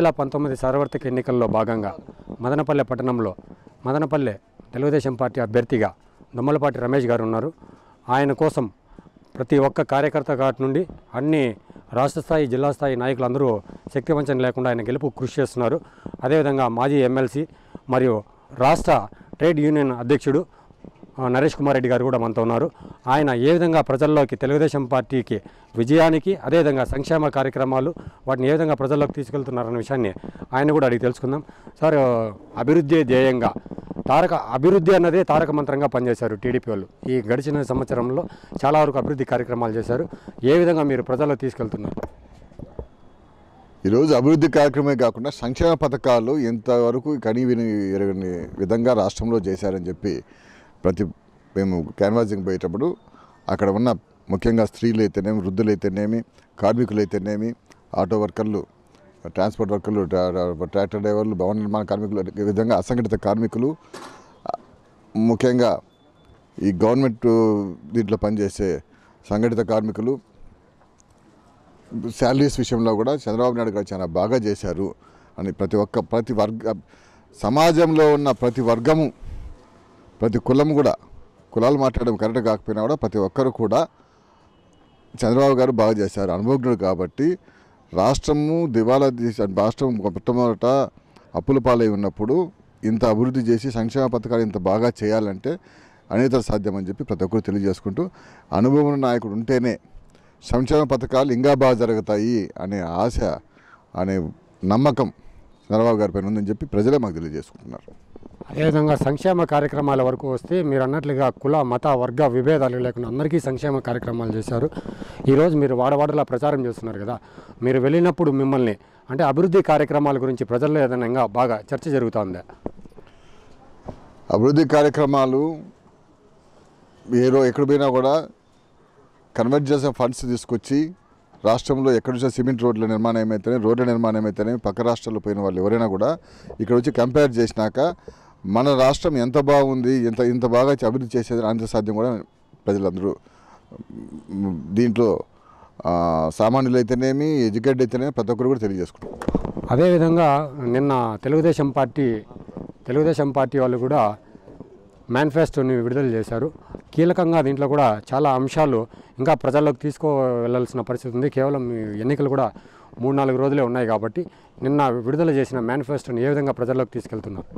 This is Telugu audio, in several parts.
వేల పంతొమ్మిది సార్వత్రిక ఎన్నికల్లో భాగంగా మదనపల్లె పట్టణంలో మదనపల్లె తెలుగుదేశం పార్టీ అభ్యర్థిగా దొమ్మలపాటి రమేష్ గారు ఉన్నారు ఆయన కోసం ప్రతి ఒక్క కార్యకర్త కాటి నుండి అన్ని రాష్ట్ర స్థాయి జిల్లా స్థాయి నాయకులందరూ శక్తివంచన లేకుండా ఆయన గెలుపు కృషి చేస్తున్నారు అదేవిధంగా మాజీ ఎమ్మెల్సీ మరియు రాష్ట్ర ట్రేడ్ యూనియన్ అధ్యక్షుడు ఆ, నరేష్ కుమార్ రెడ్డి గారు కూడా మనతో ఉన్నారు ఆయన ఏ విధంగా ప్రజల్లోకి తెలుగుదేశం పార్టీకి విజయానికి అదేవిధంగా సంక్షేమ కార్యక్రమాలు వాటిని ఏ విధంగా ప్రజల్లోకి తీసుకెళ్తున్నారన్న విషయాన్ని ఆయన కూడా అడిగి తెలుసుకుందాం సార్ అభివృద్ధి ధ్యేయంగా తారక అభివృద్ధి అన్నదే తారక మంత్రంగా పనిచేశారు టీడీపీ వాళ్ళు ఈ గడిచిన సంవత్సరంలో చాలా వరకు అభివృద్ధి కార్యక్రమాలు చేశారు ఏ విధంగా మీరు ప్రజల్లో తీసుకెళ్తున్నారు ఈరోజు అభివృద్ధి కార్యక్రమమే కాకుండా సంక్షేమ పథకాలు ఇంతవరకు కని విని ఎరగని విధంగా రాష్ట్రంలో చేశారని చెప్పి ప్రతి మేము క్యాన్వాసింగ్ పోయేటప్పుడు అక్కడ ఉన్న ముఖ్యంగా స్త్రీలు అయితేనేమి వృద్ధులు అయితేనేమి కార్మికులు అయితేనేమి ఆటో వర్కర్లు ట్రాన్స్పోర్ట్ వర్కర్లు ట్రా- ట్రా- ట్రాక్టర్ డ్రైవర్లు భవన నిర్మాణ కార్మికులు ఈ విధంగా అసంఘటిత కార్మికులు ముఖ్యంగా ఈ గవర్నమెంట్ దీంట్లో పనిచేసే సంఘటిత కార్మికులు శాలరీస్ విషయంలో కూడా చంద్రబాబు నాయుడు గారు చాలా బాగా చేశారు అని ప్రతి ఒక్క ప్రతి వర్గ సమాజంలో ఉన్న ప్రతి వర్గము ప్రతి కులం కూడా కులాలు మాట్లాడడం కరెక్ట్ కాకపోయినా కూడా ప్రతి ఒక్కరు కూడా చంద్రబాబు గారు బాగా చేశారు అనుభవజ్ఞుడు కాబట్టి రాష్ట్రము దివాలా తీసి రాష్ట్రం మొట్టమొదట అప్పుల పాలై ఉన్నప్పుడు ఇంత అభివృద్ధి చేసి సంక్షేమ పథకాలు ఇంత బాగా చేయాలంటే అనేత సాధ్యమని చెప్పి ప్రతి ఒక్కరు తెలియజేసుకుంటూ అనుభవం ఉన్న నాయకుడు ఉంటేనే సంక్షేమ పథకాలు ఇంకా బాగా జరుగుతాయి అనే ఆశ అనే నమ్మకం చంద్రబాబు గారి పైన ఉందని చెప్పి ప్రజలే మాకు తెలియజేసుకుంటున్నారు అదేవిధంగా సంక్షేమ కార్యక్రమాల వరకు వస్తే మీరు అన్నట్లుగా కుల మత వర్గ విభేదాలు లేకుండా అందరికీ సంక్షేమ కార్యక్రమాలు చేశారు ఈరోజు మీరు వాడవాడలా ప్రచారం చేస్తున్నారు కదా మీరు వెళ్ళినప్పుడు మిమ్మల్ని అంటే అభివృద్ధి కార్యక్రమాల గురించి ప్రజల్లో ఏదైనా ఇంకా బాగా చర్చ జరుగుతుందా అభివృద్ధి కార్యక్రమాలు ఏ రో ఎక్కడ పోయినా కూడా కన్వర్ట్ చేసిన ఫండ్స్ తీసుకొచ్చి రాష్ట్రంలో ఎక్కడ చూసిన సిమెంట్ రోడ్ల నిర్మాణం ఏమైతేనే రోడ్ల నిర్మాణం అయితేనే పక్క రాష్ట్రాల్లో పోయిన వాళ్ళు ఎవరైనా కూడా ఇక్కడ వచ్చి కంపేర్ చేసినాక మన రాష్ట్రం ఎంత బాగుంది ఎంత ఇంత బాగా అభివృద్ధి చేసేది అంత సాధ్యం కూడా ప్రజలందరూ మ్, దీంట్లో ఆ, సామాన్యులు అయితేనేమి ఎడ్యుకేటెడ్ అయితేనేమి ప్రతి ఒక్కరు కూడా తెలియజేసుకుంటారు అదేవిధంగా నిన్న తెలుగుదేశం పార్టీ తెలుగుదేశం పార్టీ వాళ్ళు కూడా మేనిఫెస్టోని విడుదల చేశారు కీలకంగా దీంట్లో కూడా చాలా అంశాలు ఇంకా ప్రజల్లోకి తీసుకో వెళ్ళాల్సిన పరిస్థితి ఉంది కేవలం ఈ ఎన్నికలు కూడా మూడు నాలుగు రోజులే ఉన్నాయి కాబట్టి నిన్న విడుదల చేసిన మేనిఫెస్టోని ఏ విధంగా ప్రజల్లోకి తీసుకెళ్తున్నారు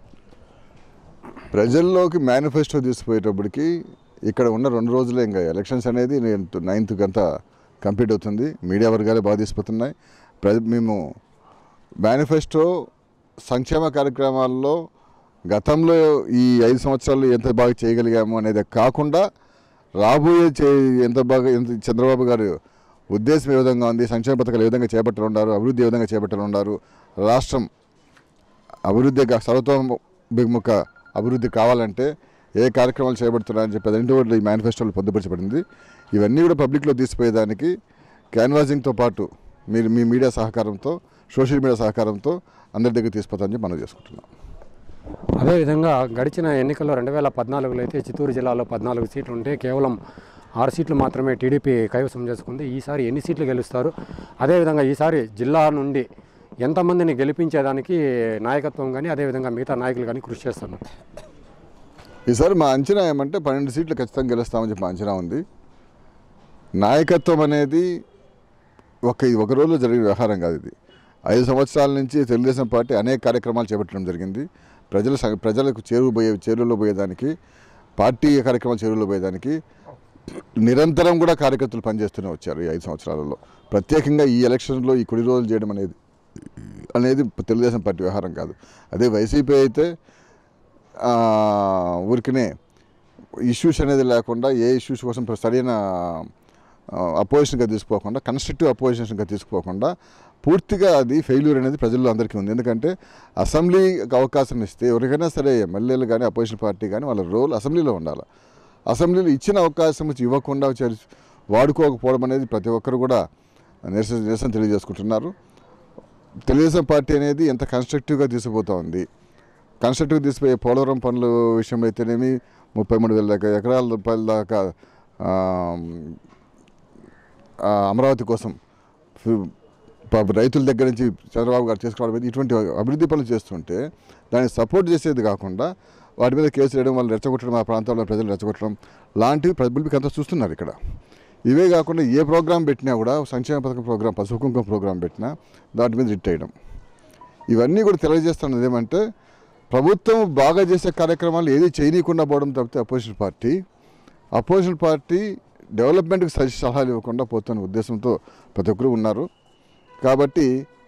ప్రజల్లోకి మేనిఫెస్టో తీసుకుపోయేటప్పటికి ఇక్కడ ఉన్న రెండు రోజులే ఇంకా ఎలక్షన్స్ అనేది నైన్త్ అంతా కంప్లీట్ అవుతుంది మీడియా వర్గాలే బాగా తీసుకుపోతున్నాయి ప్ర మేము మేనిఫెస్టో సంక్షేమ కార్యక్రమాల్లో గతంలో ఈ ఐదు సంవత్సరాలు ఎంత బాగా చేయగలిగాము అనేది కాకుండా రాబోయే చే ఎంత బాగా ఎంత చంద్రబాబు గారు ఉద్దేశం ఏ విధంగా ఉంది సంక్షేమ పథకాలు ఏ విధంగా చేపట్టాలన్నారు అభివృద్ధి ఏ విధంగా చేపట్టాలన్నారు రాష్ట్రం అభివృద్ధి సర్వతోముఖ అభివృద్ధి కావాలంటే ఏ కార్యక్రమాలు చేపడుతున్నారని చెప్పి అదంటే కూడా ఈ మేనిఫెస్టోలో పొందుపరచబడింది ఇవన్నీ కూడా పబ్లిక్లో తీసిపోయేదానికి క్యాన్వాసింగ్తో పాటు మీరు మీ మీడియా సహకారంతో సోషల్ మీడియా సహకారంతో అందరి దగ్గర తీసుకుపోతామని చెప్పి మనం చేసుకుంటున్నాం అదేవిధంగా గడిచిన ఎన్నికల్లో రెండు వేల పద్నాలుగులో అయితే చిత్తూరు జిల్లాలో పద్నాలుగు సీట్లు ఉంటే కేవలం ఆరు సీట్లు మాత్రమే టీడీపీ కైవసం చేసుకుంది ఈసారి ఎన్ని సీట్లు గెలుస్తారు అదేవిధంగా ఈసారి జిల్లా నుండి ఎంతమందిని గెలిపించేదానికి నాయకత్వం కానీ అదేవిధంగా మిగతా నాయకులు కానీ కృషి చేస్తున్నారు ఈసారి మా అంచనా ఏమంటే పన్నెండు సీట్లు ఖచ్చితంగా గెలుస్తామని చెప్పి మా అంచనా ఉంది నాయకత్వం అనేది ఒక ఇది ఒక రోజులో జరిగిన వ్యవహారం కాదు ఇది ఐదు సంవత్సరాల నుంచి తెలుగుదేశం పార్టీ అనేక కార్యక్రమాలు చేపట్టడం జరిగింది ప్రజల స- ప్రజలకు చేరువ పోయే చేరువలో పోయేదానికి పార్టీ కార్యక్రమాలు చేరువలో పోయేదానికి నిరంతరం కూడా కార్యకర్తలు పనిచేస్తూనే వచ్చారు ఈ ఐదు సంవత్సరాలలో ప్రత్యేకంగా ఈ ఎలక్షన్లో ఈ కొద్ది రోజులు చేయడం అనేది అనేది తెలుగుదేశం పార్టీ వ్యవహారం కాదు అదే వైసీపీ అయితే ఆ, ఊరికనే ఇష్యూస్ అనేది లేకుండా ఏ ఇష్యూస్ కోసం సరైన అపోజిషన్గా తీసుకోకుండా కన్స్ట్రక్టివ్ అపోజిషన్గా తీసుకోకుండా పూర్తిగా అది ఫెయిల్యూర్ అనేది ప్రజల్లో అందరికీ ఉంది ఎందుకంటే అసెంబ్లీకి అవకాశం ఇస్తే ఎవరికైనా సరే ఎమ్మెల్యేలు కానీ అపోజిషన్ పార్టీ కానీ వాళ్ళ రోల్ అసెంబ్లీలో ఉండాలి అసెంబ్లీలో ఇచ్చిన అవకాశం ఇచ్చి ఇవ్వకుండా చే- వాడుకోకపోవడం అనేది ప్రతి ఒక్కరు కూడా నిరసన నిరసన తెలియజేసుకుంటున్నారు తెలుగుదేశం పార్టీ అనేది ఎంత కన్స్ట్రక్టివ్గా తీసుకుపోతా ఉంది కన్స్ట్రక్టివ్ తీసిపోయే పోలవరం పనుల విషయంలో అయితేనేమి ముప్పై మూడు వేల దాకా ఎకరాల రూపాయల దాకా ఆ, ఆ, అమరావతి కోసం ఫి- పాప రైతుల దగ్గర నుంచి చంద్రబాబు గారు చేసుకోవడం మీద ఇటువంటి అభివృద్ధి పనులు చేస్తుంటే దాన్ని సపోర్ట్ చేసేది కాకుండా వాటి మీద కేసు వేయడం వాళ్ళు రెచ్చగొట్టడం ఆ ప్రాంతంలో ప్రజలు రెచ్చగొట్టడం లాంటివి పబ్లిక్ అంతా చూస్తున్నారు ఇక్కడ ఇవే కాకుండా ఏ ప్రోగ్రాం పెట్టినా కూడా సంక్షేమ పథకం ప్రోగ్రాం పసుపు కుంకుమ ప్రోగ్రాం పెట్టినా దాటి మీద రిట్ వేయడం ఇవన్నీ కూడా తెలియజేస్తున్నది ఏమంటే ప్రభుత్వం బాగా చేసే కార్యక్రమాలు ఏది చేయనీయకుండా పోవడం తప్పితే అపోజిషన్ పార్టీ అపోజిషన్ పార్టీ డెవలప్మెంట్కి సజె సలహాలు ఇవ్వకుండా పోతున్న ఉద్దేశంతో ప్రతి ఒక్కరు ఉన్నారు కాబట్టి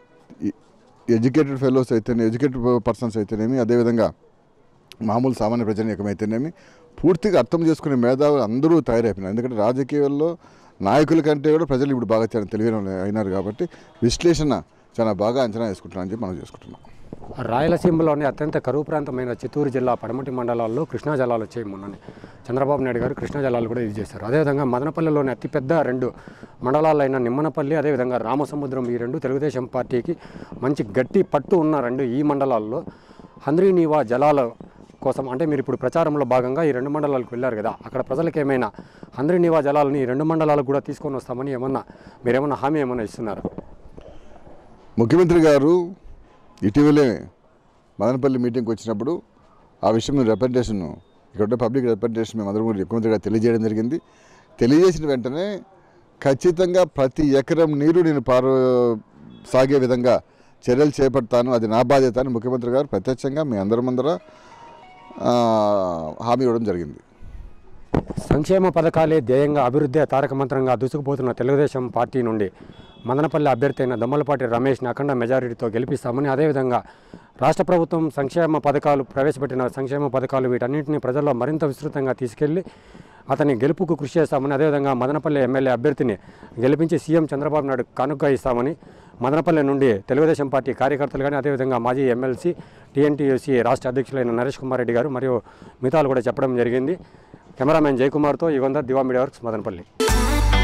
ఎడ్యుకేటెడ్ ఫెలోస్ అయితేనే ఎడ్యుకేటెడ్ పర్సన్స్ అయితేనేమి అదేవిధంగా మామూలు సామాన్య ప్రజానీకమైతేనేమి పూర్తిగా అర్థం చేసుకునే మేధావులు అందరూ తయారైపోయినారు ఎందుకంటే రాజకీయాల్లో నాయకుల కంటే కూడా ప్రజలు ఇప్పుడు బాగా చాలా తెలివైన వాళ్ళు అయినారు కాబట్టి విశ్లేషణ చాలా బాగా అంచనా వేసుకుంటున్నారని చెప్పి మనం చేసుకుంటున్నాం రాయలసీమలోని అత్యంత కరువు ప్రాంతమైన చిత్తూరు జిల్లా పడమటి మండలాల్లో కృష్ణా జలాలు వచ్చాయి మొన్ననే చంద్రబాబు నాయుడు గారు కృష్ణా జలాలు కూడా ఇది చేశారు అదేవిధంగా మదనపల్లిలోని అతిపెద్ద రెండు మండలాలైన నిమ్మనపల్లి అదేవిధంగా రామసముద్రం ఈ రెండు తెలుగుదేశం పార్టీకి మంచి గట్టి పట్టు ఉన్న రెండు ఈ మండలాల్లో హంద్రీనీవా జలాల కోసం అంటే మీరు ఇప్పుడు ప్రచారంలో భాగంగా ఈ రెండు మండలాలకు వెళ్ళారు కదా అక్కడ ప్రజలకు ఏమైనా హంద్రీనీవా జలాలని ఈ రెండు మండలాలకు కూడా తీసుకొని వస్తామని ఏమన్నా మీరేమన్నా హామీ ఏమన్నా ఇస్తున్నారా ముఖ్యమంత్రి గారు ఇటీవలే మదనపల్లి మీటింగ్కి వచ్చినప్పుడు ఆ విషయం రిప్రజెంటేషన్ ఇక్కడ ఉండే పబ్లిక్ రిప్రజెంటేషన్ మేము అందరం కూడా ముఖ్యమంత్రి గారు తెలియజేయడం జరిగింది తెలియజేసిన వెంటనే ఖచ్చితంగా ప్రతి ఎకరం నీరు నేను పారు సాగే విధంగా చర్యలు చేపడతాను అది నా బాధ్యత అని ముఖ్యమంత్రి గారు ప్రత్యక్షంగా మీ అందరం అందర ఆ, హామీ ఇవ్వడం జరిగింది సంక్షేమ పథకాలే ధ్యేయంగా అభివృద్ధి తారక మంత్రంగా దూసుకుపోతున్న తెలుగుదేశం పార్టీ నుండి మదనపల్లి అభ్యర్థి అయిన దమ్మలపాటి రమేష్ని అఖండ మెజారిటీతో గెలిపిస్తామని అదేవిధంగా రాష్ట్ర ప్రభుత్వం సంక్షేమ పథకాలు ప్రవేశపెట్టిన సంక్షేమ పథకాలు వీటన్నింటినీ ప్రజల్లో మరింత విస్తృతంగా తీసుకెళ్లి అతని గెలుపుకు కృషి చేస్తామని అదేవిధంగా మదనపల్లి ఎమ్మెల్యే అభ్యర్థిని గెలిపించి సీఎం చంద్రబాబు నాయుడు కానుక ఇస్తామని మదనపల్లి నుండి తెలుగుదేశం పార్టీ కార్యకర్తలు కానీ అదేవిధంగా మాజీ ఎమ్మెల్సీ టీఎన్టీయూసీ రాష్ట్ర అధ్యక్షులైన నరేష్ కుమార్ రెడ్డి గారు మరియు మిగతాలు కూడా చెప్పడం జరిగింది కెమెరామెన్ జయకుమార్తో Yugandhar Diva media works Madanapalle